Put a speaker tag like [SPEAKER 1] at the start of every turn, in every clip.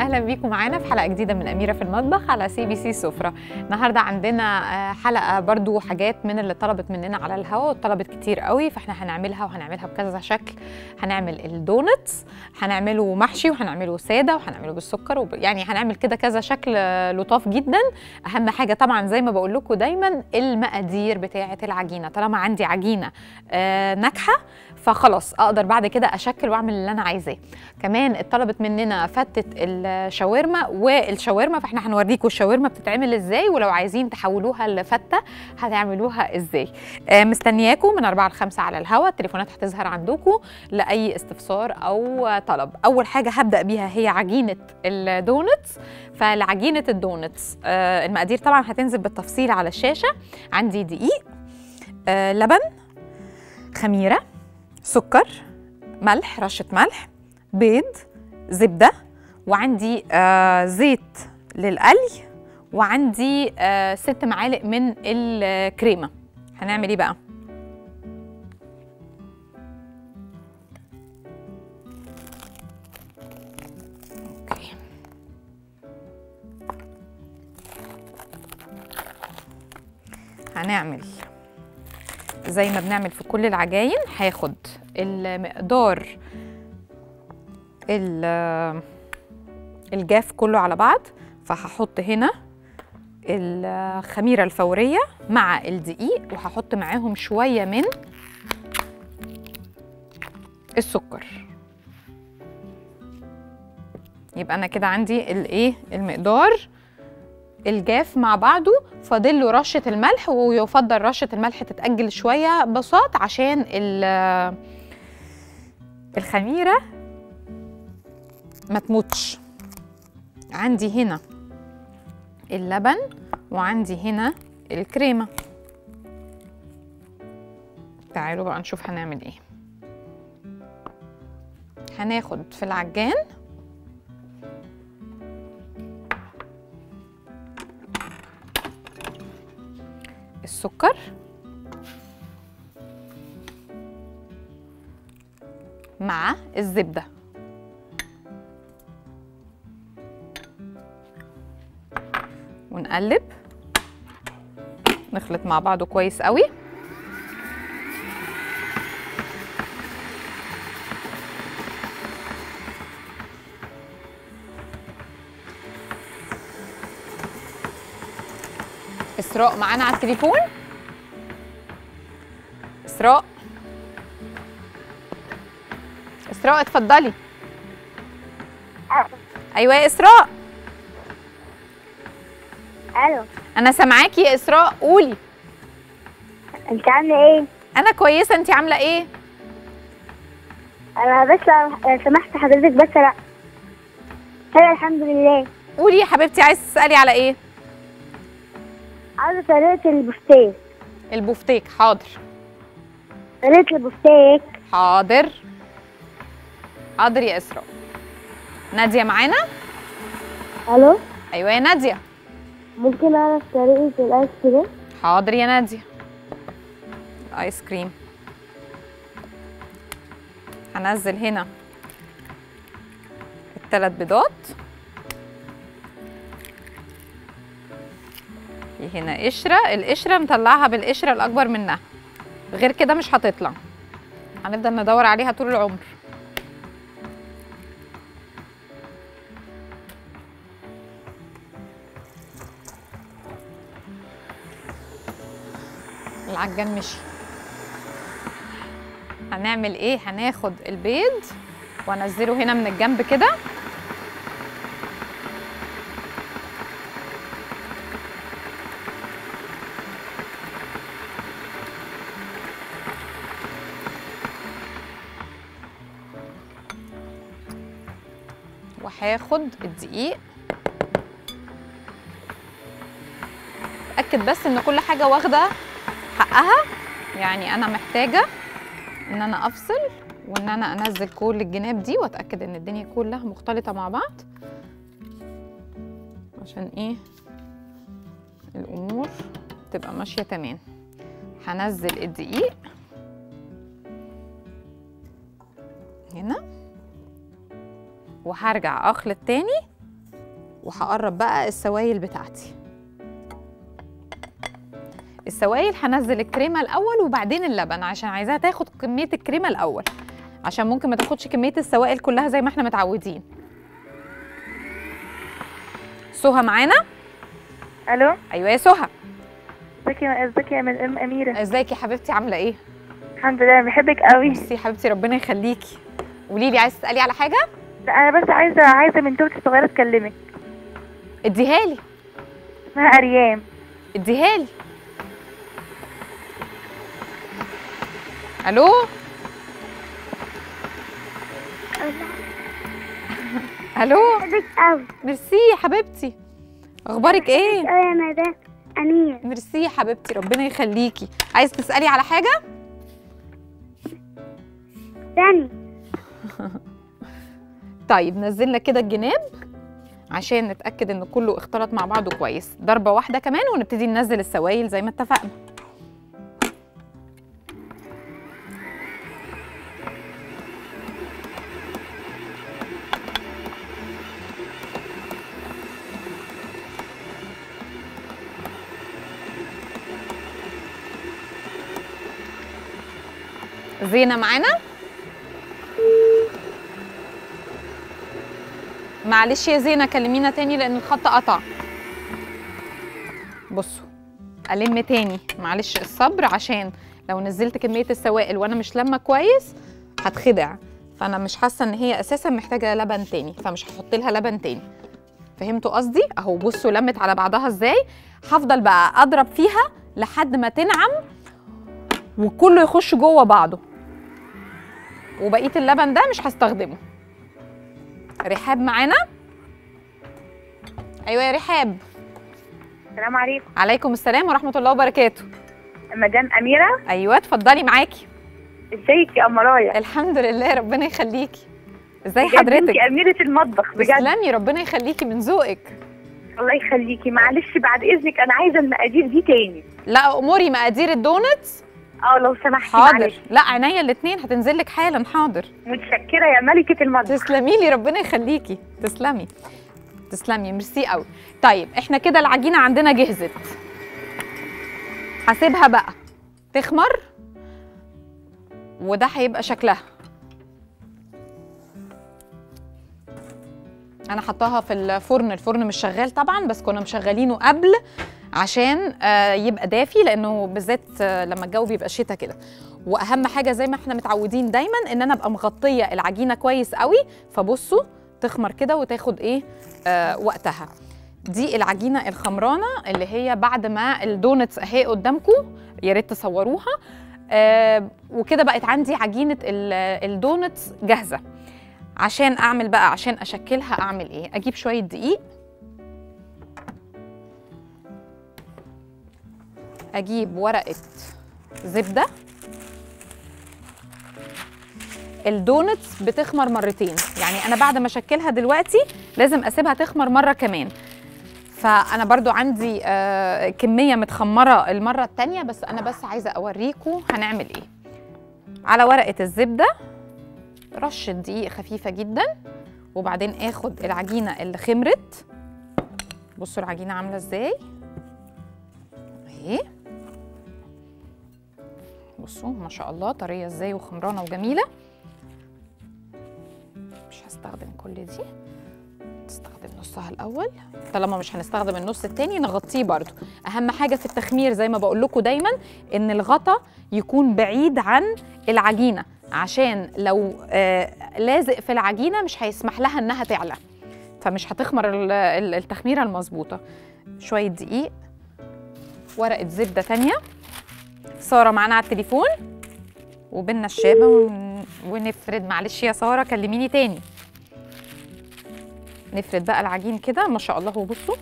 [SPEAKER 1] اهلا بيكم معانا في حلقه جديده من اميره في المطبخ على سي بي سي سفره النهارده عندنا آه، حلقه برضو حاجات من اللي طلبت مننا على الهواء وطلبت كتير قوي فاحنا هنعملها وهنعملها بكذا شكل هنعمل الدونتس هنعمله محشي وهنعمله ساده وهنعمله بالسكر وب... يعني هنعمل كده كذا شكل آه، لطاف جدا اهم حاجه طبعا زي ما بقول لكم دايما المقادير بتاعه العجينه طالما عندي عجينه آه، ناجحه فخلاص اقدر بعد كده اشكل واعمل اللي انا عايزاه كمان اتطلبت مننا فتة الشاورما والشاورما فاحنا هنوريكم الشاورما بتتعمل ازاي ولو عايزين تحولوها لفتة هتعملوها ازاي آه، مستنياكم من 4 ل 5 على الهوا التليفونات هتظهر عندكم لاي استفسار او طلب اول حاجة هبدأ بيها هي عجينة الدونتس فلعجينة الدونتس آه، المقادير طبعا هتنزل بالتفصيل على الشاشة عندي دقيق آه، لبن خميرة سكر ملح رشة ملح بيض زبدة وعندي آه زيت للقلي وعندي آه ست معالق من الكريمة هنعمل ايه بقى؟ أوكي. هنعمل زي ما بنعمل في كل العجاين هاخد المقدار ال- الجاف كله على بعض فهحط هنا الخميرة الفورية مع الدقيق وهحط معاهم شوية من السكر يبقى انا كده عندي الايه المقدار الجاف مع بعضه فاضل له رشه الملح ويفضل رشه الملح تتاجل شويه بساط عشان ال- الخميره ما تموتش عندي هنا اللبن وعندي هنا الكريمه تعالوا بقى نشوف هنعمل ايه هناخد في العجان السكر مع الزبدة ونقلب نخلط مع بعضه كويس قوي إسراء معانا على التليفون إسراء إسراء اتفضلي أيوة يا إسراء
[SPEAKER 2] الو
[SPEAKER 1] أنا سامعاكي يا إسراء قولي
[SPEAKER 2] انت عامله ايه
[SPEAKER 1] أنا كويسة أنت عاملة إيه؟
[SPEAKER 2] انا بس لو سمحت حضرتك بس لا انا الحمد لله
[SPEAKER 1] قولي يا حبيبتي عايز تسألي على إيه؟
[SPEAKER 2] عاوزه طريقه البفتيك
[SPEAKER 1] البفتيك حاضر
[SPEAKER 2] طريقه البفتيك
[SPEAKER 1] حاضر حاضر يا إسراء نادية معانا؟
[SPEAKER 2] الو
[SPEAKER 1] أيوة يا نادية
[SPEAKER 2] ممكن اعرف طريقه الايس كريم
[SPEAKER 1] حاضر يا نادية ايس كريم هنزل هنا الثلاث بيضات في هنا قشرة القشرة نطلعها بالقشرة الأكبر منها غير كده مش هتطلع هنفضل ندور عليها طول العمر العجان مشي هنعمل ايه هناخد البيض وانزله هنا من الجنب كده وهاخد الدقيق اتاكد بس ان كل حاجه واخده حقها يعني انا محتاجه ان انا افصل وان انا انزل كل الجناب دي واتاكد ان الدنيا كلها مختلطه مع بعض عشان ايه الامور تبقى ماشيه تمام هنزل الدقيق هنا وهرجع اخلط تاني وهقرب بقى السوائل بتاعتي السوائل هنزل الكريمه الاول وبعدين اللبن عشان عايزاها تاخد كميه الكريمه الاول عشان ممكن ما تاخدش كميه السوائل كلها زي ما احنا متعودين سهى معانا
[SPEAKER 3] الو
[SPEAKER 1] ايوه يا سهى
[SPEAKER 3] ازيك يا ازيك يا ام اميره
[SPEAKER 1] ازيك يا حبيبتي عامله ايه
[SPEAKER 3] الحمد لله بحبك قوي
[SPEAKER 1] ميرسي يا حبيبتي ربنا يخليكي قولي لي عايزه تسالي على حاجه
[SPEAKER 3] لا انا بس عايزه عايزه من توتي الصغيره تكلمك
[SPEAKER 1] اديها لي
[SPEAKER 3] اسمها اريام
[SPEAKER 1] اديها لي الو الو
[SPEAKER 2] بحبك قوي
[SPEAKER 1] ميرسي يا حبيبتي اخبارك ايه
[SPEAKER 2] قوي يا مدام أمير
[SPEAKER 1] ميرسي يا حبيبتي ربنا يخليكي عايز تسالي على حاجه
[SPEAKER 2] داني
[SPEAKER 1] طيب نزلنا كده الجناب عشان نتاكد ان كله اختلط مع بعضه كويس ضربه واحده كمان ونبتدي ننزل السوائل زي ما اتفقنا زينة معانا معلش يا زينة كلمينا تاني لأن الخط قطع بصوا ألم تاني معلش الصبر عشان لو نزلت كمية السوائل وأنا مش لما كويس هتخدع فأنا مش حاسة إن هي أساسا محتاجة لبن تاني فمش هحط لها لبن تاني فهمتوا قصدي؟ أهو بصوا لمت على بعضها إزاي هفضل بقى أضرب فيها لحد ما تنعم وكله يخش جوه بعضه وبقيه اللبن ده مش هستخدمه رحاب معانا ايوه يا رحاب
[SPEAKER 3] السلام عليكم
[SPEAKER 1] عليكم السلام ورحمه الله وبركاته
[SPEAKER 3] مدام اميره
[SPEAKER 1] ايوه اتفضلي معاكي
[SPEAKER 3] ازيك يا امرايا
[SPEAKER 1] الحمد لله ربنا يخليكي ازاي
[SPEAKER 3] بجد
[SPEAKER 1] حضرتك
[SPEAKER 3] انتي اميره المطبخ بجد
[SPEAKER 1] تسلمي ربنا يخليكي من ذوقك
[SPEAKER 3] الله يخليكي معلش بعد اذنك انا عايزه المقادير دي تاني
[SPEAKER 1] لا اموري مقادير الدونتس
[SPEAKER 3] اه لو سمحتي
[SPEAKER 1] حاضر
[SPEAKER 3] معلش
[SPEAKER 1] لا عينيا الاثنين هتنزل لك حالا حاضر
[SPEAKER 3] متشكره يا ملكه المطبخ
[SPEAKER 1] تسلمي لي ربنا يخليكي تسلمي تسلمي ميرسي قوي طيب احنا كده العجينه عندنا جهزت هسيبها بقى تخمر وده هيبقى شكلها انا حطاها في الفرن الفرن مش شغال طبعا بس كنا مشغلينه قبل عشان آه، يبقى دافي لانه بالذات آه، لما الجو بيبقى شتا كده واهم حاجه زي ما احنا متعودين دايما ان انا ابقى مغطيه العجينه كويس قوي فبصوا تخمر كده وتاخد ايه آه وقتها دي العجينه الخمرانه اللي هي بعد ما الدونتس اهي قدامكم يا ريت تصوروها آه وكده بقت عندي عجينه ال- الدونتس جاهزه عشان اعمل بقى عشان اشكلها اعمل ايه اجيب شويه دقيق اجيب ورقه زبده الدونتس بتخمر مرتين يعني انا بعد ما اشكلها دلوقتي لازم اسيبها تخمر مره كمان فانا برضو عندي آه كميه متخمره المره التانية بس انا بس عايزه اوريكم هنعمل ايه على ورقه الزبده رشه دقيق خفيفه جدا وبعدين اخد العجينه اللي خمرت بصوا العجينه عامله ازاي اهي بصوا ما شاء الله طريه ازاي وخمرانه وجميله مش هستخدم كل دي نستخدم نصها الاول طالما مش هنستخدم النص التاني نغطيه برضو اهم حاجه في التخمير زي ما بقول لكم دايما ان الغطا يكون بعيد عن العجينه عشان لو آه لازق في العجينه مش هيسمح لها انها تعلى فمش هتخمر ال- ال- التخميره المظبوطه شويه دقيق ورقه زبده تانية ساره معانا على التليفون وبينا الشابه ون... ونفرد معلش يا ساره كلميني تاني نفرد بقى العجين كده ما شاء الله بصوا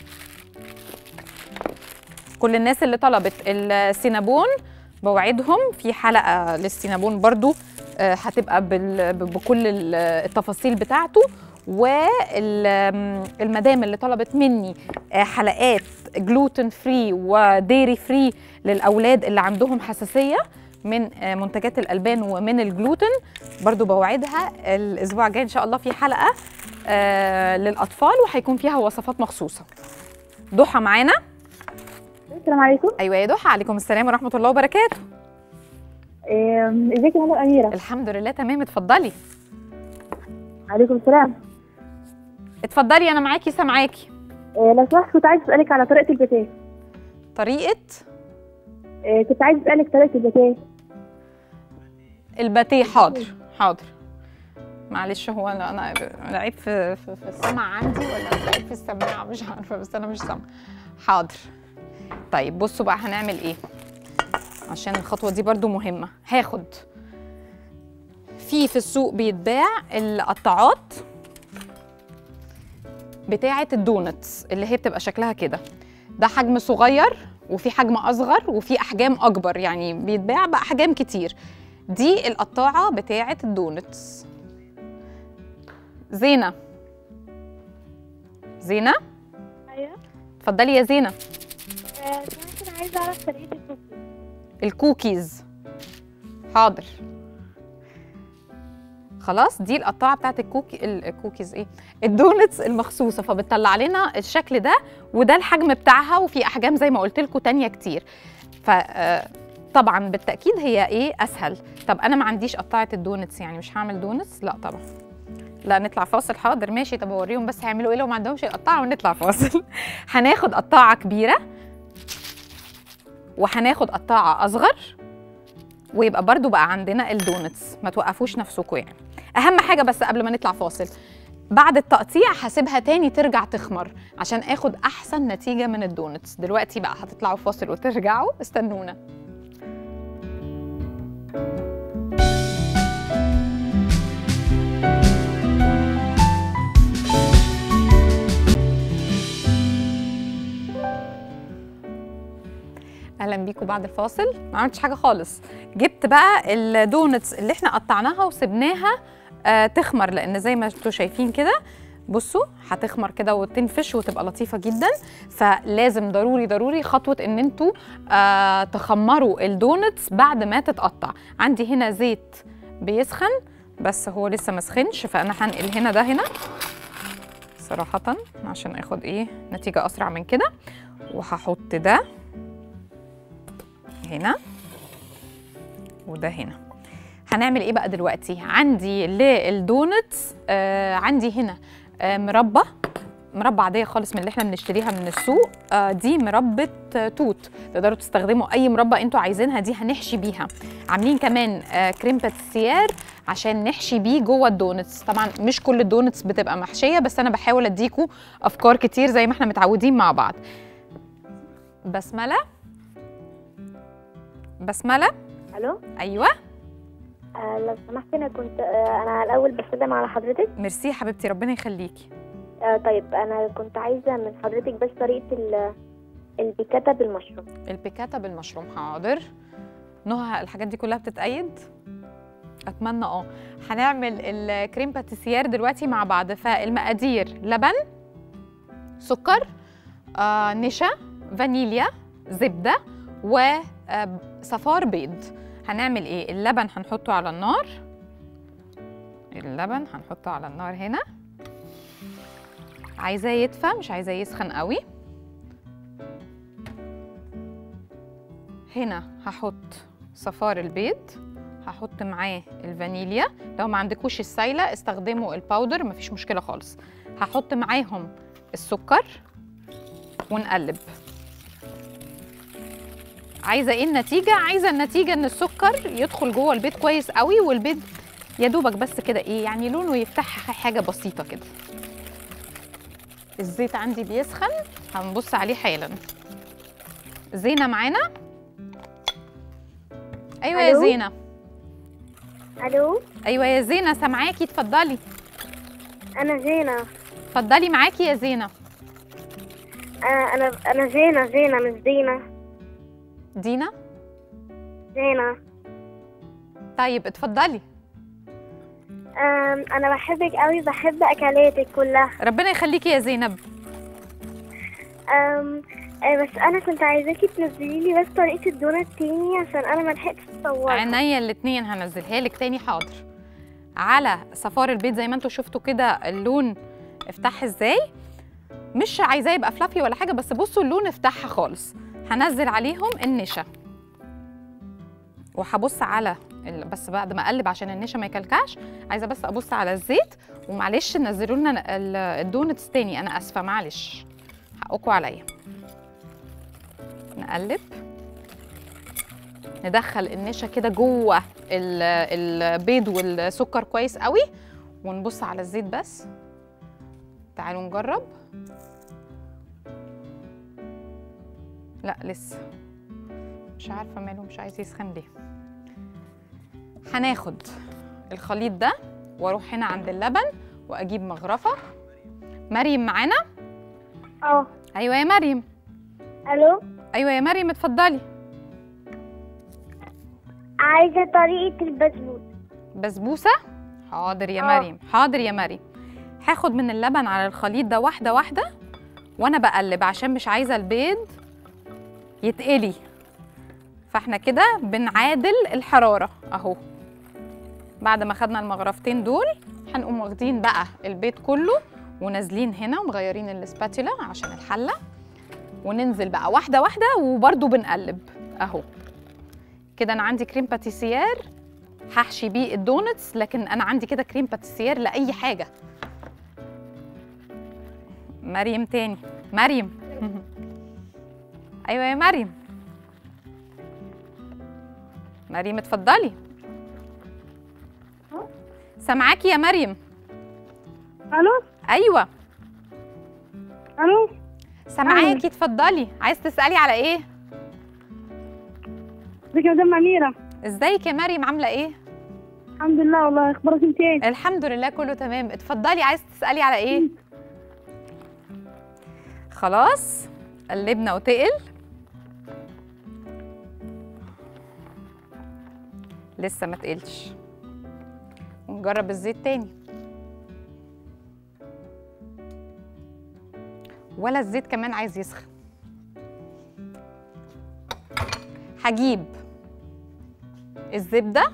[SPEAKER 1] كل الناس اللي طلبت السينابون بوعدهم في حلقه للسينابون برضو آه، هتبقى بال- ب- بكل ال- التفاصيل بتاعته والمدام اللي طلبت مني آه، حلقات جلوتين فري وديري فري للاولاد اللي عندهم حساسيه من آه، منتجات الالبان ومن الجلوتين برضو بوعدها الاسبوع الجاي ان شاء الله في حلقه آه للاطفال وهيكون فيها وصفات مخصوصه ضحى معانا
[SPEAKER 2] السلام عليكم
[SPEAKER 1] ايوه يا ضحى عليكم السلام ورحمه الله وبركاته
[SPEAKER 2] آم، ازيك يا ماما اميره
[SPEAKER 1] الحمد لله تمام اتفضلي
[SPEAKER 2] عليكم السلام
[SPEAKER 1] اتفضلي انا معاكي سامعاكي
[SPEAKER 2] آه، لو سمحت كنت عايز اسالك على طريقه الباتيه
[SPEAKER 1] طريقه
[SPEAKER 2] آه، كنت عايز اسالك طريقه الباتيه
[SPEAKER 1] الباتيه حاضر حاضر معلش هو انا انا لعيب في في, في السمع عندي ولا لعيب في السماعه مش عارفه بس انا مش سامعه حاضر طيب بصوا بقى هنعمل ايه عشان الخطوه دي برضو مهمه هاخد في في السوق بيتباع القطاعات بتاعه الدونتس اللي هي بتبقى شكلها كده ده حجم صغير وفي حجم اصغر وفي احجام اكبر يعني بيتباع باحجام كتير دي القطاعة بتاعة الدونتس زينة زينة
[SPEAKER 2] ايوه
[SPEAKER 1] اتفضلي يا زينة
[SPEAKER 2] كنت عايزه اعرف طريقه الكوكي
[SPEAKER 1] الكوكيز حاضر خلاص دي القطاعة بتاعت الكوكي الكوكيز ايه الدونتس المخصوصة فبتطلع لنا الشكل ده وده الحجم بتاعها وفي احجام زي ما قلت لكم تانية كتير ف آه، طبعا بالتأكيد هي ايه اسهل طب انا ما عنديش قطاعة الدونتس يعني مش هعمل دونتس لا طبعا لا نطلع فاصل حاضر ماشي طب اوريهم بس هيعملوا ايه لو ما عندهمش القطاعة ونطلع فاصل هناخد قطاعة كبيرة وهناخد قطاعة أصغر ويبقى برضو بقى عندنا الدونتس ما توقفوش نفسكم يعني أهم حاجة بس قبل ما نطلع فاصل بعد التقطيع هسيبها تاني ترجع تخمر عشان اخد احسن نتيجة من الدونتس دلوقتي بقى هتطلعوا فاصل وترجعوا استنونا اهلا بيكم بعد الفاصل ما عملتش حاجه خالص جبت بقى الدونتس اللي احنا قطعناها وسبناها آه تخمر لان زي ما انتوا شايفين كده بصوا هتخمر كده وتنفش وتبقى لطيفه جدا فلازم ضروري ضروري خطوه ان انتوا آه تخمروا الدونتس بعد ما تتقطع عندي هنا زيت بيسخن بس هو لسه ما سخنش فانا هنقل هنا ده هنا صراحه عشان اخد ايه نتيجه اسرع من كده وهحط ده هنا وده هنا هنعمل ايه بقى دلوقتي عندي للدونتس آه عندي هنا آه مربى مربى عاديه خالص من اللي احنا بنشتريها من السوق آه دي مربى آه توت تقدروا تستخدموا اي مربى انتوا عايزينها دي هنحشي بيها عاملين كمان آه كريم باتيسير عشان نحشي بيه جوه الدونتس طبعا مش كل الدونتس بتبقى محشيه بس انا بحاول اديكوا افكار كتير زي ما احنا متعودين مع بعض بسمله بسمله
[SPEAKER 2] الو
[SPEAKER 1] ايوه
[SPEAKER 2] آه لو سمحت انا كنت آه انا الاول بسلم على حضرتك
[SPEAKER 1] ميرسي حبيبتي ربنا يخليكي
[SPEAKER 2] آه طيب انا كنت عايزه من حضرتك بس طريقه ال- البيكاتا بالمشروم
[SPEAKER 1] البيكاتا بالمشروم حاضر نهى الحاجات دي كلها بتتأيد اتمنى اه هنعمل الكريم باتيسير دلوقتي مع بعض فالمقادير لبن سكر آه نشا فانيليا زبده وصفار بيض هنعمل ايه اللبن هنحطه على النار اللبن هنحطه على النار هنا عايزاه يدفى مش عايزاه يسخن قوي هنا هحط صفار البيض هحط معاه الفانيليا لو ما عندكوش السايله استخدموا الباودر مفيش مشكله خالص هحط معاهم السكر ونقلب عايزه ايه النتيجه عايزه النتيجه ان السكر يدخل جوه البيض كويس قوي والبيض يا دوبك بس كده ايه يعني لونه يفتح حاجه بسيطه كده الزيت عندي بيسخن هنبص عليه حالا زينه معانا ايوه يا
[SPEAKER 2] ألو؟
[SPEAKER 1] زينه
[SPEAKER 2] الو
[SPEAKER 1] ايوه يا زينه سامعاكي اتفضلي
[SPEAKER 2] انا زينه
[SPEAKER 1] اتفضلي معاكي يا زينه
[SPEAKER 2] انا انا انا زينه زينه مش دينا
[SPEAKER 1] دينا
[SPEAKER 2] زينه
[SPEAKER 1] طيب اتفضلي
[SPEAKER 2] أم، انا بحبك قوي بحب اكلاتك كلها
[SPEAKER 1] ربنا يخليكي يا زينب
[SPEAKER 2] أم، آه، بس انا كنت عايزاكي تنزلي لي بس طريقه الدونات تاني عشان انا ما لحقتش اصورها
[SPEAKER 1] عينيا الاتنين هنزلها لك تاني حاضر على صفار البيض زي ما انتوا شفتوا كده اللون افتحها ازاي مش عايزاه يبقى فلافي ولا حاجه بس بصوا اللون افتحها خالص هنزل عليهم النشا وهبص على ال- بس بعد ما اقلب عشان النشا ما يكلكعش عايزه بس ابص على الزيت ومعلش نزلوا لنا ال- الدونتس تاني انا اسفه معلش حقكم عليا نقلب ندخل النشا كده جوه ال- البيض والسكر كويس قوي ونبص على الزيت بس تعالوا نجرب لا لسه مش عارفه ماله مش عايز يسخن ليه هناخد الخليط ده واروح هنا عند اللبن واجيب مغرفه مريم معانا
[SPEAKER 2] اه
[SPEAKER 1] ايوه يا مريم
[SPEAKER 2] الو
[SPEAKER 1] ايوه يا مريم اتفضلي
[SPEAKER 2] عايزه طريقه البسبوسه
[SPEAKER 1] بسبوسه حاضر يا
[SPEAKER 2] آه.
[SPEAKER 1] مريم حاضر يا مريم هاخد من اللبن على الخليط ده واحده واحده وانا بقلب عشان مش عايزه البيض يتقلي فاحنا كده بنعادل الحراره اهو بعد ما خدنا المغرفتين دول هنقوم واخدين بقى البيض كله ونازلين هنا ومغيرين الاسباتيلا عشان الحله وننزل بقى واحده واحده وبرده بنقلب اهو كده انا عندي كريم باتيسير هحشي بيه الدونتس لكن انا عندي كده كريم باتيسير لاي حاجه مريم تاني مريم ايوه يا مريم مريم اتفضلي سامعاكي يا مريم
[SPEAKER 3] الو
[SPEAKER 1] ايوه
[SPEAKER 3] الو
[SPEAKER 1] سامعاكي اتفضلي عايز تسالي على ايه
[SPEAKER 3] ازيك يا مدام اميره
[SPEAKER 1] ازيك يا مريم عامله ايه
[SPEAKER 3] الحمد لله والله اخبارك انت ايه
[SPEAKER 1] الحمد لله كله تمام اتفضلي عايز تسالي على ايه خلاص قلبنا وتقل لسه ما تقلش ونجرب الزيت تاني ولا الزيت كمان عايز يسخن هجيب الزبده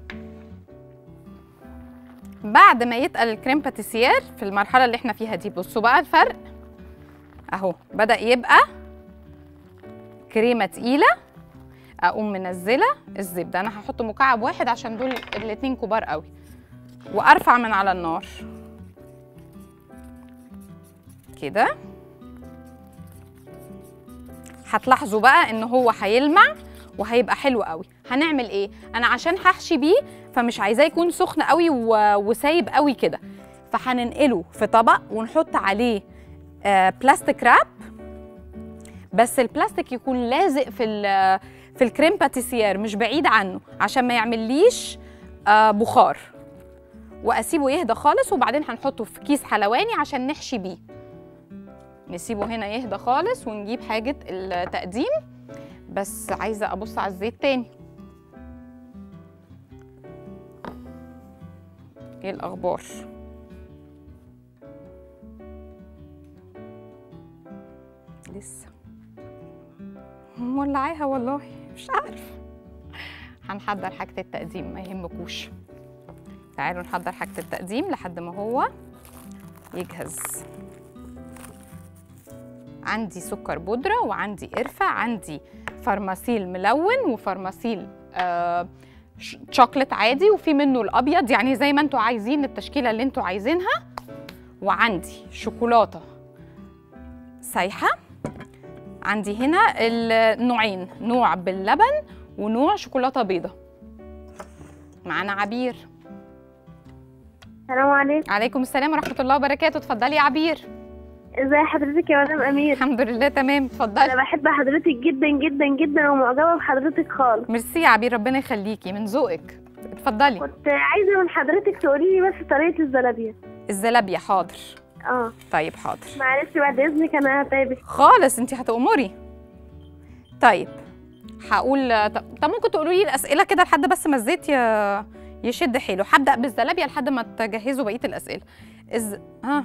[SPEAKER 1] بعد ما يتقل الكريم باتيسير في المرحله اللي احنا فيها دي بصوا بقى الفرق اهو بدا يبقى كريمه تقيله اقوم منزله الزبده انا هحط مكعب واحد عشان دول الاتنين كبار قوي وارفع من على النار كده هتلاحظوا بقى ان هو هيلمع وهيبقى حلو قوي هنعمل ايه انا عشان هحشي بيه فمش عايزاه يكون سخن قوي و... وسايب قوي كده فهننقله في طبق ونحط عليه آه بلاستيك راب بس البلاستيك يكون لازق في ال- في الكريم باتيسير مش بعيد عنه عشان ما يعمليش آه بخار واسيبه يهدى خالص وبعدين هنحطه في كيس حلواني عشان نحشي بيه نسيبه هنا يهدى خالص ونجيب حاجه التقديم بس عايزه ابص على الزيت تاني ايه الاخبار لسه مولعاها والله مش عارف هنحضر حاجة التقديم ما يهمكوش تعالوا نحضر حاجة التقديم لحد ما هو يجهز عندي سكر بودرة وعندي قرفة عندي فرماسيل ملون وفرماسيل آه ش- شوكليت عادي وفي منه الابيض يعني زي ما انتوا عايزين التشكيله اللي انتوا عايزينها وعندي شوكولاته سايحه عندي هنا النوعين نوع باللبن ونوع شوكولاته بيضه معانا عبير
[SPEAKER 2] السلام عليكم
[SPEAKER 1] عليكم السلام ورحمه الله وبركاته اتفضلي يا عبير
[SPEAKER 2] ازي حضرتك يا مدام امير
[SPEAKER 1] الحمد لله تمام
[SPEAKER 2] انا
[SPEAKER 1] اتفضلي
[SPEAKER 2] بحب حضرتك جدا جدا جدا ومعجبه بحضرتك خالص
[SPEAKER 1] ميرسي يا عبير ربنا يخليكي من ذوقك اتفضلي
[SPEAKER 2] كنت عايزه من حضرتك تقولي لي بس طريقه الزلابيه
[SPEAKER 1] الزلابيه حاضر
[SPEAKER 2] اه
[SPEAKER 1] طيب حاضر
[SPEAKER 2] معلش بعد اذنك انا تعبت
[SPEAKER 1] خالص انت هتأمري طيب هقول طب طب ممكن تقولوا لي الاسئله كده لحد بس ما الزيت ي- يشد حيله هبدا بالزلابيه لحد ما تجهزوا بقيه الاسئله إز... ها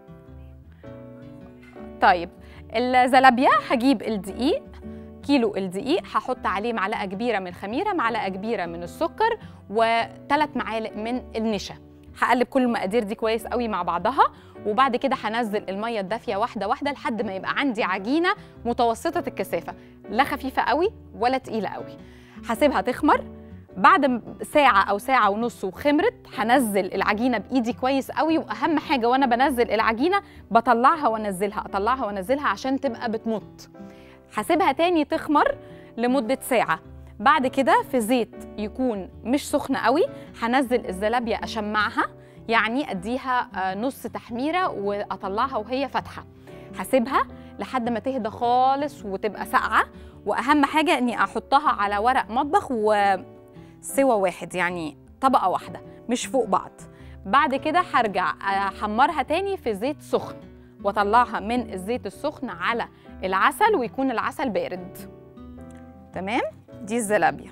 [SPEAKER 1] طيب الزلابيه هجيب الدقيق كيلو الدقيق هحط عليه معلقه كبيره من الخميره معلقه كبيره من السكر وثلاث معالق من النشا هقلب كل المقادير دي كويس قوي مع بعضها وبعد كده هنزل الميه الدافيه واحده واحده لحد ما يبقى عندي عجينه متوسطه الكثافه لا خفيفه قوي ولا تقيله قوي هسيبها تخمر بعد م- ساعة أو ساعة ونص وخمرت هنزل العجينة بإيدي كويس قوي وأهم حاجة وأنا بنزل العجينة بطلعها وأنزلها أطلعها وأنزلها عشان تبقى بتمط هسيبها تاني تخمر لمدة ساعة بعد كده في زيت يكون مش سخن قوي هنزل الزلابية أشمعها يعني أديها آه، نص تحميرة وأطلعها وهي فاتحة هسيبها لحد ما تهدى خالص وتبقى ساقعة وأهم حاجة إني أحطها على ورق مطبخ وسوى واحد يعني طبقة واحدة مش فوق بعض بعد كده هرجع أحمرها تاني في زيت سخن وأطلعها من الزيت السخن على العسل ويكون العسل بارد تمام دي الزلابية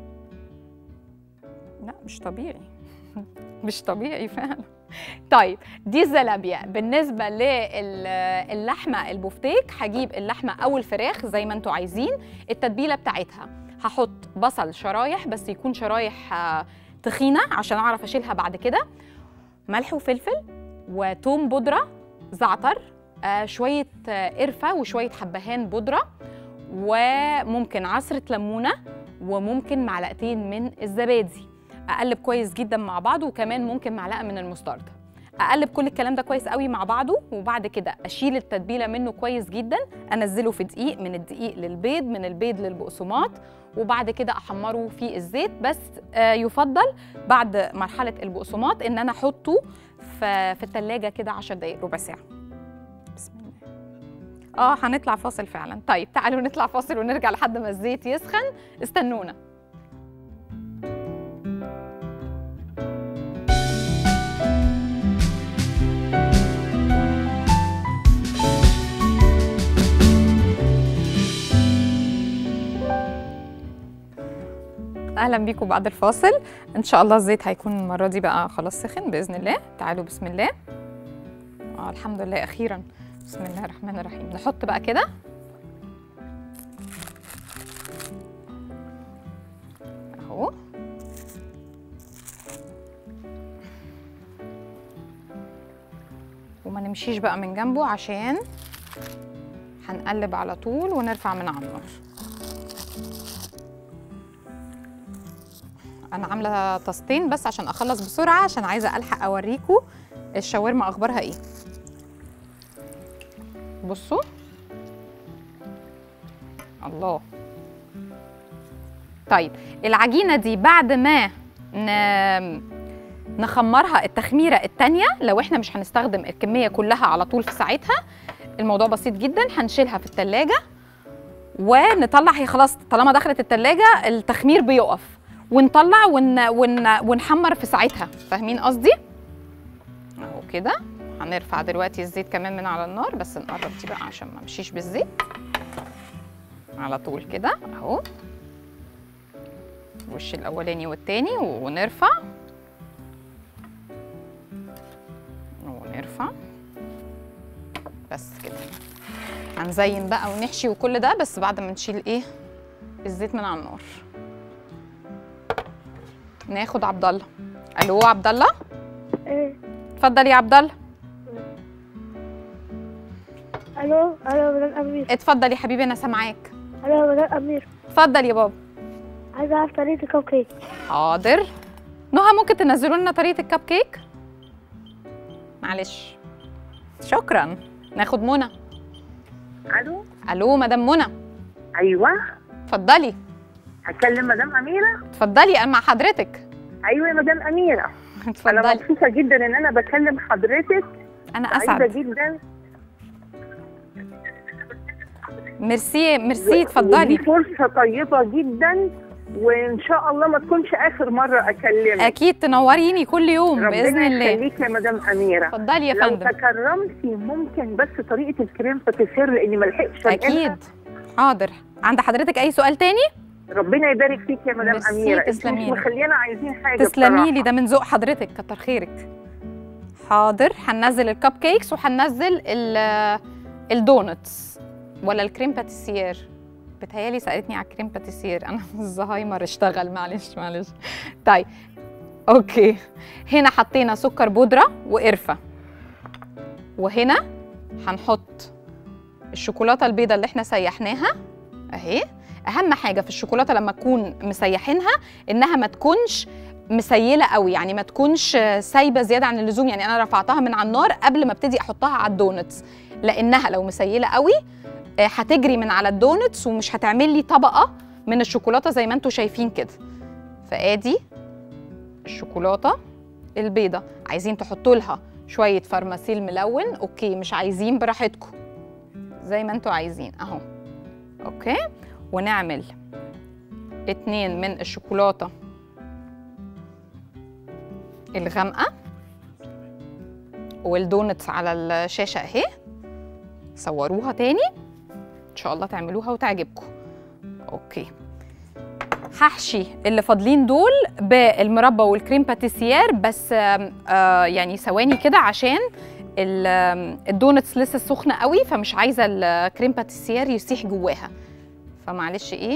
[SPEAKER 1] لا مش طبيعي مش طبيعي فعلا طيب دي الزلابية بالنسبة للحمة البفتيك هجيب اللحمة أو الفراخ زي ما انتوا عايزين التتبيلة بتاعتها هحط بصل شرايح بس يكون شرايح آه، تخينة عشان أعرف أشيلها بعد كده ملح وفلفل وتوم بودرة زعتر آه، شوية آه، قرفة وشوية حبهان بودرة وممكن عصرة ليمونة وممكن معلقتين من الزبادي اقلب كويس جدا مع بعضه وكمان ممكن معلقه من المستردة اقلب كل الكلام ده كويس قوي مع بعضه وبعد كده اشيل التتبيله منه كويس جدا انزله في دقيق من الدقيق للبيض من البيض للبقسماط وبعد كده احمره في الزيت بس آه، يفضل بعد مرحله البقسماط ان انا احطه في في الثلاجه كده 10 دقائق ربع ساعه بسم الله اه هنطلع فاصل فعلا طيب تعالوا نطلع فاصل ونرجع لحد ما الزيت يسخن استنونا اهلا بيكم بعد الفاصل ان شاء الله الزيت هيكون المره دي بقى خلاص سخن باذن الله تعالوا بسم الله اه الحمد لله اخيرا بسم الله الرحمن الرحيم نحط بقى كده اهو وما نمشيش بقى من جنبه عشان هنقلب على طول ونرفع من على النار انا عامله طاستين بس عشان اخلص بسرعه عشان عايزه الحق اوريكم الشاورما اخبارها ايه بصوا الله طيب العجينه دي بعد ما ن... نخمرها التخميره التانية لو احنا مش هنستخدم الكميه كلها على طول في ساعتها الموضوع بسيط جدا هنشيلها في التلاجة ونطلع هي خلاص طالما دخلت التلاجة التخمير بيقف ونطلع ون... ون... ونحمر في ساعتها فاهمين قصدي اهو كده هنرفع دلوقتي الزيت كمان من على النار بس نقرب دي بقى عشان ما امشيش بالزيت على طول كده اهو الوش الاولاني والتاني ونرفع ونرفع بس كده هنزين بقى ونحشي وكل ده بس بعد ما نشيل ايه الزيت من على النار ناخد عبد الله الو عبد الله
[SPEAKER 2] إيه.
[SPEAKER 1] اتفضل يا عبد الله
[SPEAKER 2] الو الو مدام امير
[SPEAKER 1] اتفضل يا حبيبي انا سامعاك
[SPEAKER 2] الو مدام امير
[SPEAKER 1] اتفضل يا بابا
[SPEAKER 2] عايزه اعرف طريقه الكب كيك
[SPEAKER 1] حاضر نهى ممكن تنزلوا لنا طريقه الكب كيك معلش شكرا ناخد منى
[SPEAKER 3] الو
[SPEAKER 1] الو مدام منى
[SPEAKER 3] ايوه
[SPEAKER 1] اتفضلي
[SPEAKER 3] هكلم مدام اميره
[SPEAKER 1] اتفضلي انا مع حضرتك
[SPEAKER 3] ايوه يا مدام اميره انا
[SPEAKER 1] اتفضلي
[SPEAKER 3] مبسوطه جدا ان انا بكلم حضرتك
[SPEAKER 1] انا
[SPEAKER 3] سعيده
[SPEAKER 1] اسعد
[SPEAKER 3] جدا
[SPEAKER 1] ميرسي ميرسي
[SPEAKER 3] ودي
[SPEAKER 1] اتفضلي
[SPEAKER 3] فرصه طيبه جدا وان شاء الله ما تكونش اخر مره اكلمك
[SPEAKER 1] اكيد تنوريني كل يوم باذن
[SPEAKER 3] ربنا
[SPEAKER 1] الله
[SPEAKER 3] يخليك يا مدام اميره
[SPEAKER 1] اتفضلي يا
[SPEAKER 3] لو
[SPEAKER 1] فندم
[SPEAKER 3] تكرمتي ممكن بس طريقه الكريم باتيسير لاني ما لحقتش أنقلها.
[SPEAKER 1] اكيد حاضر عند حضرتك اي سؤال تاني
[SPEAKER 3] ربنا يبارك فيك يا مدام
[SPEAKER 1] ميرسي،
[SPEAKER 3] اميره انت مش
[SPEAKER 1] تسلمي لي.
[SPEAKER 3] مخلينا عايزين حاجه
[SPEAKER 1] تسلمي
[SPEAKER 3] بصراحة.
[SPEAKER 1] لي ده من ذوق حضرتك كتر خيرك حاضر هننزل الكب كيكس وهننزل ال- الدونتس ولا الكريم باتيسير بتهيالي سالتني على الكريم باتيسير انا الزهايمر اشتغل معلش معلش طيب اوكي هنا حطينا سكر بودره وقرفه وهنا هنحط الشوكولاته البيضاء اللي احنا سيحناها اهي اهم حاجه في الشوكولاته لما تكون مسيحينها انها ما تكونش مسيله قوي يعني ما تكونش سايبه زياده عن اللزوم يعني انا رفعتها من على النار قبل ما ابتدي احطها على الدونتس لانها لو مسيله قوي آه، هتجري من على الدونتس ومش هتعمل لي طبقه من الشوكولاته زي ما انتم شايفين كده فادي الشوكولاته البيضه عايزين تحطوا لها شويه فرماسيل ملون اوكي مش عايزين براحتكم زي ما انتوا عايزين اهو اوكي ونعمل اتنين من الشوكولاته الغامقه والدونتس على الشاشه اهي صوروها تاني ان شاء الله تعملوها وتعجبكم اوكي هحشي اللي فاضلين دول بالمربى والكريم باتيسير بس آم، آه يعني ثواني كده عشان ال- آم، الدونتس لسه سخنه قوي فمش عايزه الكريم باتيسير يسيح جواها فمعلش ايه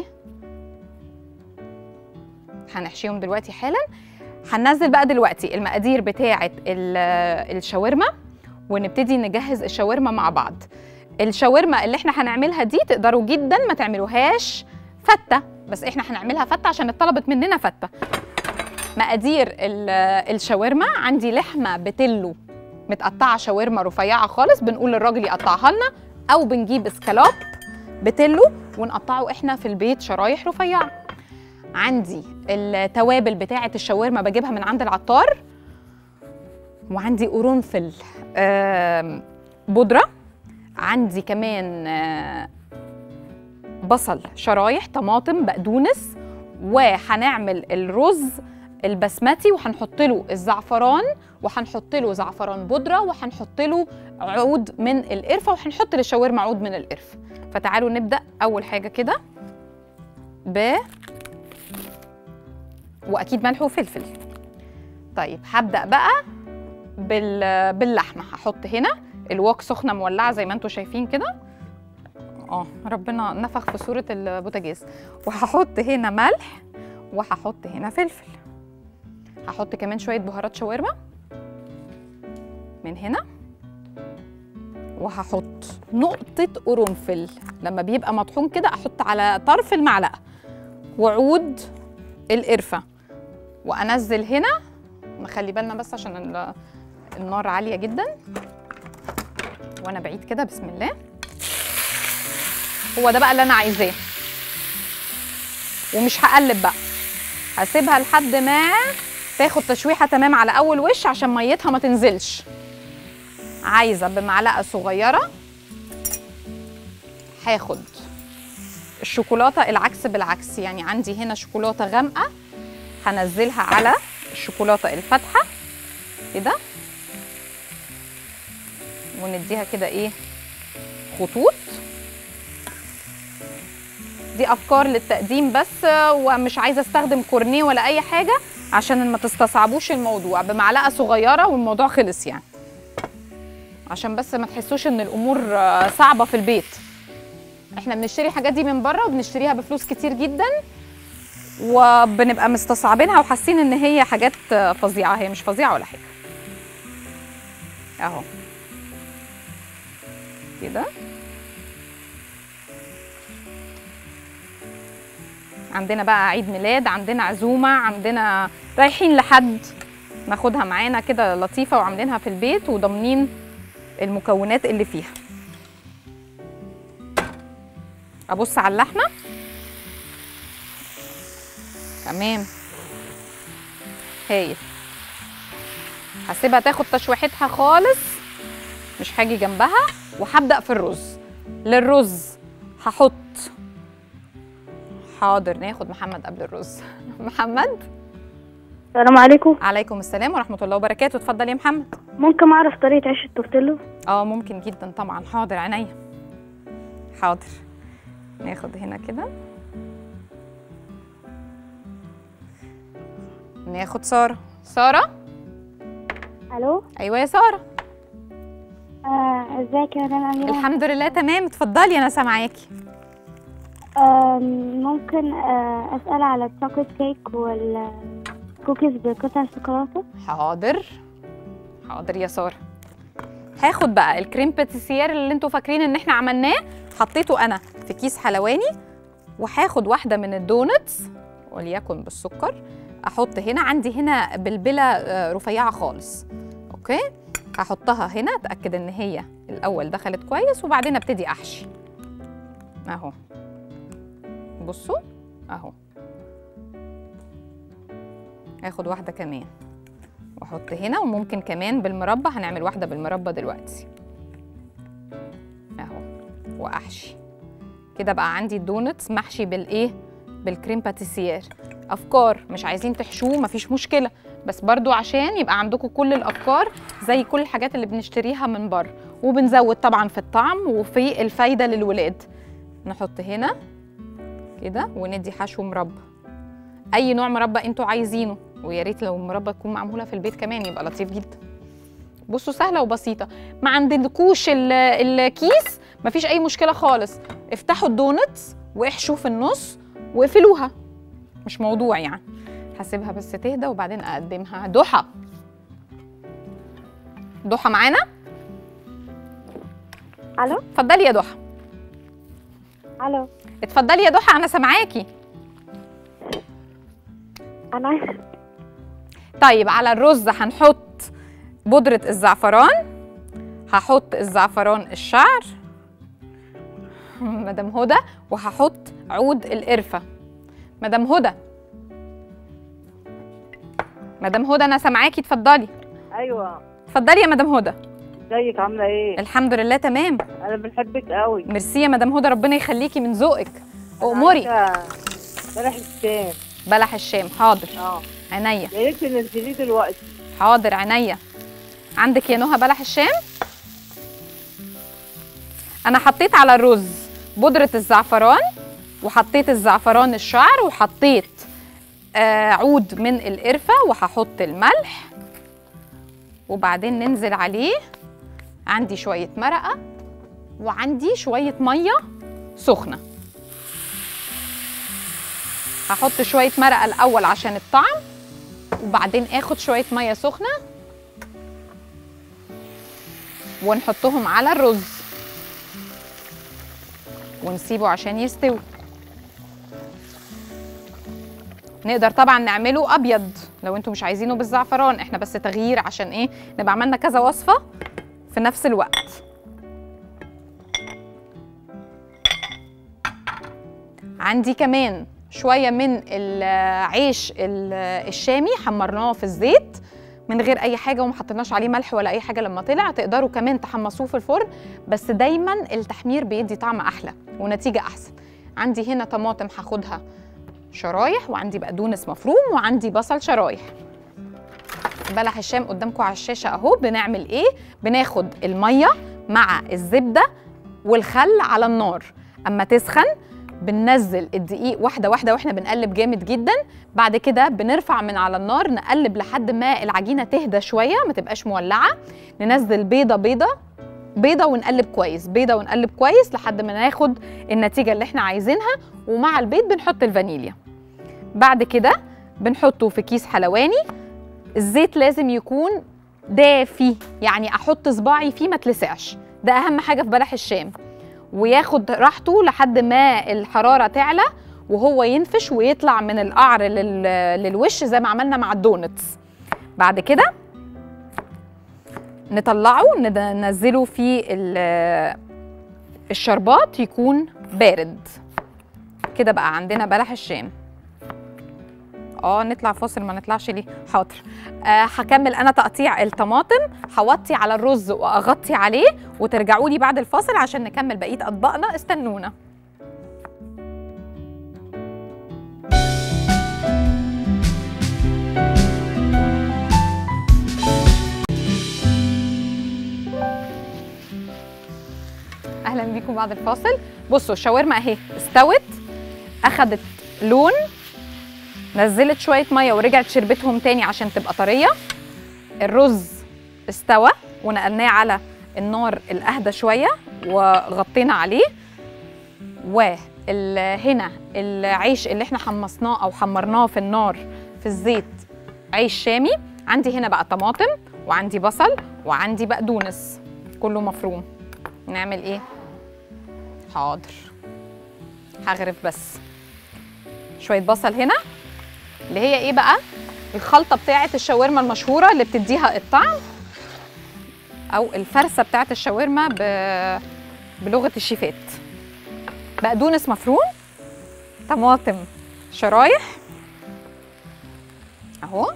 [SPEAKER 1] هنحشيهم دلوقتي حالا هننزل بقى دلوقتي المقادير بتاعه ال- الشاورما ونبتدي نجهز الشاورما مع بعض الشاورما اللي احنا هنعملها دي تقدروا جدا ما تعملوهاش فته بس احنا هنعملها فته عشان اتطلبت مننا فته مقادير ال- الشاورما عندي لحمه بتلو متقطعه شاورما رفيعه خالص بنقول للراجل يقطعها لنا او بنجيب اسكالوب بتلو ونقطعه احنا في البيت شرايح رفيعه عندي التوابل بتاعه الشاورما بجيبها من عند العطار وعندي قرنفل آم، بودره عندي كمان آه، بصل شرايح طماطم بقدونس وهنعمل الرز البسمتي وهنحط له الزعفران وهنحط له زعفران بودره وهنحط له عود من القرفه وهنحط للشاورما عود من القرفه فتعالوا نبدا اول حاجه كده ب واكيد ملح وفلفل طيب هبدا بقى بال... باللحمه هحط هنا الوok سخنه مولعه زي ما انتم شايفين كده اه ربنا نفخ في صوره البوتاجاز وهحط هنا ملح وهحط هنا فلفل هحط كمان شويه بهارات شاورما من هنا وهحط نقطه قرنفل لما بيبقى مطحون كده احط على طرف المعلقه وعود القرفه وانزل هنا نخلي بالنا بس عشان ال- النار عاليه جدا وانا بعيد كده بسم الله هو ده بقى اللي انا عايزاه ومش هقلب بقى هسيبها لحد ما تاخد تشويحه تمام على اول وش عشان ميتها ما تنزلش عايزه بمعلقه صغيره هاخد الشوكولاته العكس بالعكس يعني عندي هنا شوكولاته غامقه هنزلها على الشوكولاته الفاتحه كده ونديها كده ايه خطوط دي افكار للتقديم بس آه، ومش عايزه استخدم كورنيه ولا اي حاجه عشان ما تستصعبوش الموضوع بمعلقه صغيره والموضوع خلص يعني عشان بس ما تحسوش ان الامور آه، صعبه في البيت احنا بنشتري الحاجات دي من بره وبنشتريها بفلوس كتير جدا وبنبقى مستصعبينها وحاسين ان هي حاجات آه، فظيعه هي مش فظيعه ولا حاجه اهو كده عندنا بقى عيد ميلاد عندنا عزومه عندنا رايحين لحد ناخدها معانا كده لطيفه وعاملينها في البيت وضامنين المكونات اللي فيها ابص على اللحمه تمام هايل هسيبها تاخد تشويحتها خالص مش هاجي جنبها وهبدا في الرز للرز هحط حاضر ناخد محمد قبل الرز محمد
[SPEAKER 2] السلام عليكم
[SPEAKER 1] عليكم السلام ورحمه الله وبركاته اتفضل يا محمد
[SPEAKER 2] ممكن اعرف طريقه عيش التورتيلو
[SPEAKER 1] اه ممكن جدا طبعا حاضر عينيا حاضر ناخد هنا كده ناخد ساره ساره
[SPEAKER 2] الو
[SPEAKER 1] ايوه يا ساره
[SPEAKER 2] آه، ازيك يا مدام اميره
[SPEAKER 1] الحمد لله تمام اتفضلي انا سامعاكي
[SPEAKER 2] آه، ممكن آه، اسال على الشوكليت كيك وال كوكيز بقطع شوكولاتة
[SPEAKER 1] حاضر حاضر يا ساره هاخد بقى الكريم باتيسير اللي انتوا فاكرين ان احنا عملناه حطيته انا في كيس حلواني وهاخد واحده من الدونتس وليكن بالسكر احط هنا عندي هنا بلبله آه، رفيعه خالص اوكي هحطها هنا اتاكد ان هي الاول دخلت كويس وبعدين ابتدي احشي اهو بصوا اهو هاخد واحده كمان واحط هنا وممكن كمان بالمربى هنعمل واحده بالمربى دلوقتي اهو واحشي كده بقى عندي الدونتس محشي بالايه بالكريم باتيسير افكار مش عايزين تحشوه مفيش مشكله بس برضو عشان يبقى عندكم كل الافكار زي كل الحاجات اللي بنشتريها من بره وبنزود طبعا في الطعم وفي الفايده للولاد نحط هنا كده وندي حشو مربى اي نوع مربى انتوا عايزينه ويا ريت لو المربى تكون معموله في البيت كمان يبقى لطيف جدا بصوا سهله وبسيطه ما عندكوش ال- الكيس مفيش اي مشكله خالص افتحوا الدونتس واحشوا في النص واقفلوها مش موضوع يعني هسيبها بس تهدى وبعدين اقدمها ضحى ضحى معانا
[SPEAKER 2] الو
[SPEAKER 1] اتفضلي يا ضحى
[SPEAKER 2] الو
[SPEAKER 1] اتفضلي يا ضحى انا سامعاكي
[SPEAKER 2] انا عايزة
[SPEAKER 1] طيب على الرز هنحط بودرة الزعفران هحط الزعفران الشعر مدام هدى وهحط عود القرفة مدام هدى مدام هدى انا سامعاكي اتفضلي
[SPEAKER 3] ايوه
[SPEAKER 1] اتفضلي يا مدام هدى
[SPEAKER 3] ازيك عامله ايه
[SPEAKER 1] الحمد لله تمام
[SPEAKER 3] انا بنحبك قوي
[SPEAKER 1] ميرسي يا مدام هدى ربنا يخليكي من ذوقك اموري
[SPEAKER 3] بلح الشام
[SPEAKER 1] بلح الشام حاضر
[SPEAKER 3] اه
[SPEAKER 1] عينيا
[SPEAKER 3] يا ريت تنزليه دلوقتي
[SPEAKER 1] حاضر عينيا عندك يا نهى بلح الشام انا حطيت على الرز بودرة الزعفران وحطيت الزعفران الشعر وحطيت آه عود من القرفة وهحط الملح وبعدين ننزل عليه عندي شوية مرقة وعندي شوية مية سخنة هحط شوية مرقة الأول عشان الطعم وبعدين اخد شويه ميه سخنه ونحطهم على الرز ونسيبه عشان يستوي نقدر طبعا نعمله ابيض لو انتوا مش عايزينه بالزعفران احنا بس تغيير عشان ايه نبقى عملنا كذا وصفه في نفس الوقت عندي كمان شويه من العيش ال- الشامي حمرناه في الزيت من غير اي حاجه وما حطيناش عليه ملح ولا اي حاجه لما طلع تقدروا كمان تحمصوه في الفرن بس دايما التحمير بيدي طعم احلى ونتيجه احسن عندي هنا طماطم هاخدها شرايح وعندي بقدونس مفروم وعندي بصل شرايح بلح الشام قدامكم على الشاشه اهو بنعمل ايه بناخد الميه مع الزبده والخل على النار اما تسخن بننزل الدقيق واحده واحده واحنا بنقلب جامد جدا بعد كده بنرفع من على النار نقلب لحد ما العجينه تهدى شويه ما تبقاش مولعه ننزل بيضه بيضه بيضه ونقلب كويس بيضه ونقلب كويس لحد ما ناخد النتيجه اللي احنا عايزينها ومع البيض بنحط الفانيليا بعد كده بنحطه في كيس حلواني الزيت لازم يكون دافي يعني احط صباعي فيه ما تلسعش ده اهم حاجه في بلح الشام وياخد راحته لحد ما الحراره تعلى وهو ينفش ويطلع من القعر لل... للوش زي ما عملنا مع الدونتس بعد كده نطلعه ند- ننزله في ال- الشربات يكون بارد كده بقى عندنا بلح الشام اه نطلع فاصل ما نطلعش ليه حاضر آه هكمل انا تقطيع الطماطم هوطي على الرز واغطي عليه وترجعوا لي بعد الفاصل عشان نكمل بقيه اطباقنا استنونا اهلا بيكم بعد الفاصل بصوا الشاورما اهي استوت اخدت لون نزلت شويه ميه ورجعت شربتهم تاني عشان تبقى طريه الرز استوى ونقلناه على النار الاهدى شويه وغطينا عليه وهنا العيش اللي احنا حمصناه او حمرناه في النار في الزيت عيش شامي عندي هنا بقى طماطم وعندي بصل وعندي بقدونس كله مفروم نعمل ايه حاضر هغرف بس شويه بصل هنا اللي هي ايه بقى الخلطه بتاعه الشاورما المشهوره اللي بتديها الطعم او الفرسه بتاعه الشاورما ب... بلغه الشيفات بقدونس مفروم طماطم شرايح اهو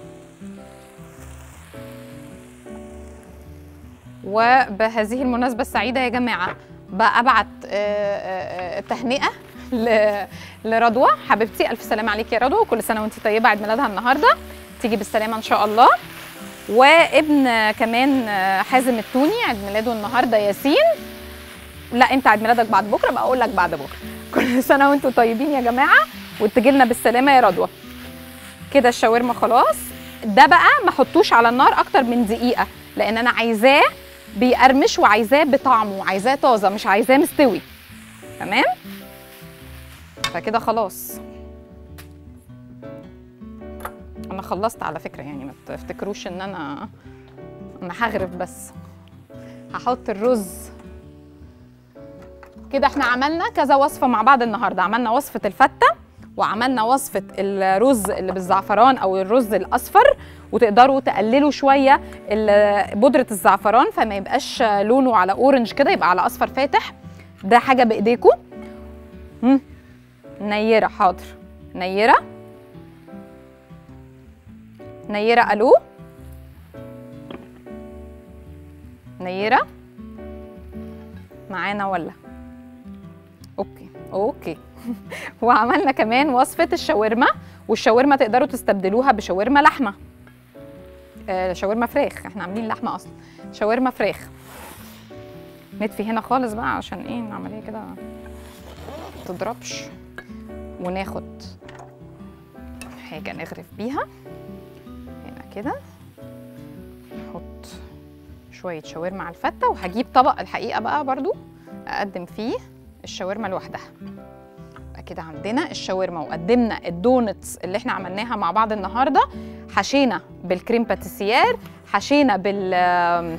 [SPEAKER 1] وبهذه المناسبة السعيدة يا جماعة بأبعت آه، آه، آه، تهنئة ل- لرضوى حبيبتي ألف سلامة عليك يا رضوى كل سنة وأنت طيبة عيد ميلادها النهاردة تيجي بالسلامة إن شاء الله وابن كمان آه، حازم التوني عيد ميلاده النهارده ياسين لا انت عيد ميلادك بعد بكره بقى اقول لك بعد بكره كل سنه وانتم طيبين يا جماعه وتجي لنا بالسلامه يا رضوى كده الشاورما خلاص ده بقى ما احطوش على النار اكتر من دقيقه لان انا عايزاه بيقرمش وعايزاه بطعمه وعايزاه طازه مش عايزاه مستوي تمام فكده خلاص انا خلصت على فكره يعني ما تفتكروش ان انا انا هغرف بس هحط الرز كده احنا عملنا كذا وصفه مع بعض النهارده عملنا وصفه الفته وعملنا وصفه الرز اللي بالزعفران او الرز الاصفر وتقدروا تقللوا شويه ال- بودره الزعفران فما يبقاش لونه على اورنج كده يبقى على اصفر فاتح ده حاجه بايديكم مم. نيره حاضر نيره نيره الو نيره معانا ولا اوكي اوكي وعملنا كمان وصفه الشاورما والشاورما تقدروا تستبدلوها بشاورما لحمه آه شاورما فراخ احنا عاملين لحمه اصلا شاورما فراخ نطفي هنا خالص بقى عشان ايه العمليه كده ما تضربش وناخد حاجه نغرف بيها هنا كده نحط شويه شاورما على الفته وهجيب طبق الحقيقه بقى برضو اقدم فيه الشاورما لوحدها يبقى كده عندنا الشاورما وقدمنا الدونتس اللي احنا عملناها مع بعض النهارده حشينا بالكريم باتيسيير حشينا بال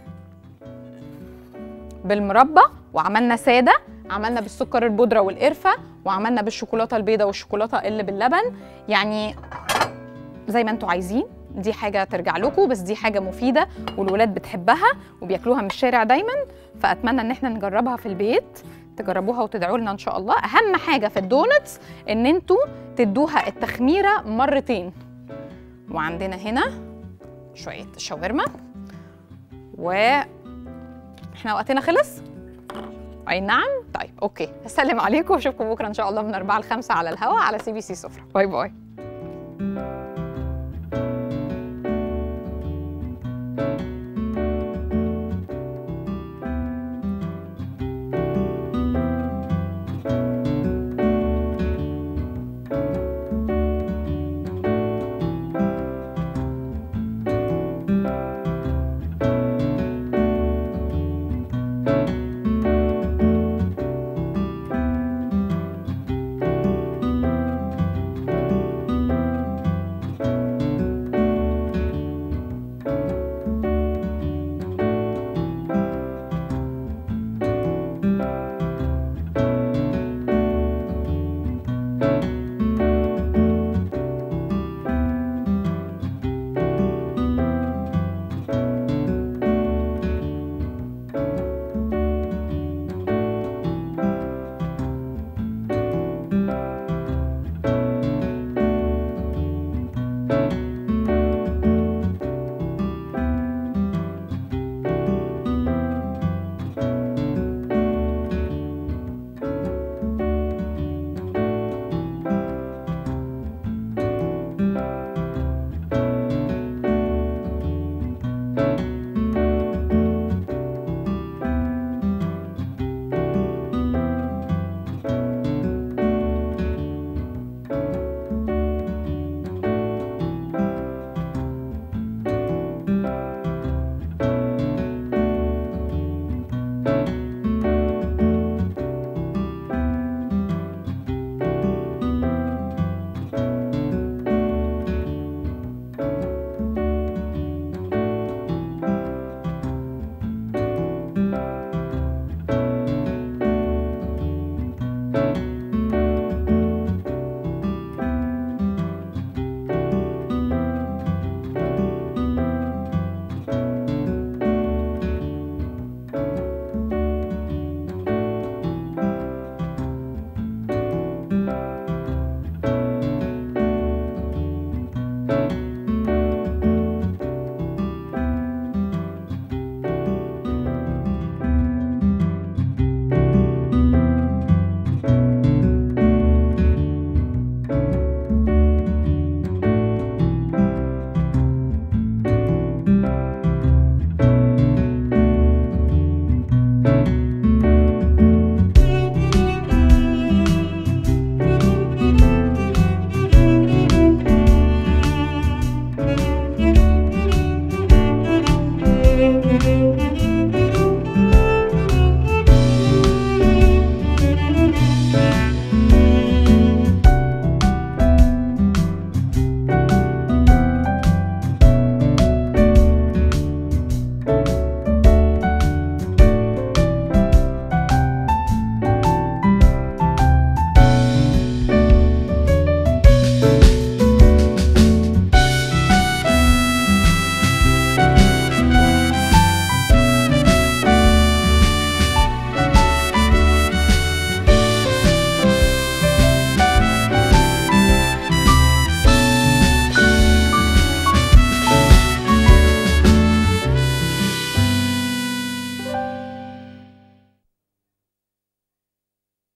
[SPEAKER 1] بالمربى وعملنا ساده عملنا بالسكر البودره والقرفه وعملنا بالشوكولاته البيضاء والشوكولاته اللي باللبن يعني زي ما انتوا عايزين دي حاجه ترجع لكم بس دي حاجه مفيده والولاد بتحبها وبياكلوها من الشارع دايما فاتمنى ان احنا نجربها في البيت تجربوها وتدعوا لنا ان شاء الله اهم حاجه في الدونتس ان انتوا تدوها التخميره مرتين وعندنا هنا شويه شاورما و احنا وقتنا خلص اي نعم طيب اوكي هسلم عليكم واشوفكم بكره ان شاء الله من 4 ل 5 على الهوا على سي بي سي سفره باي باي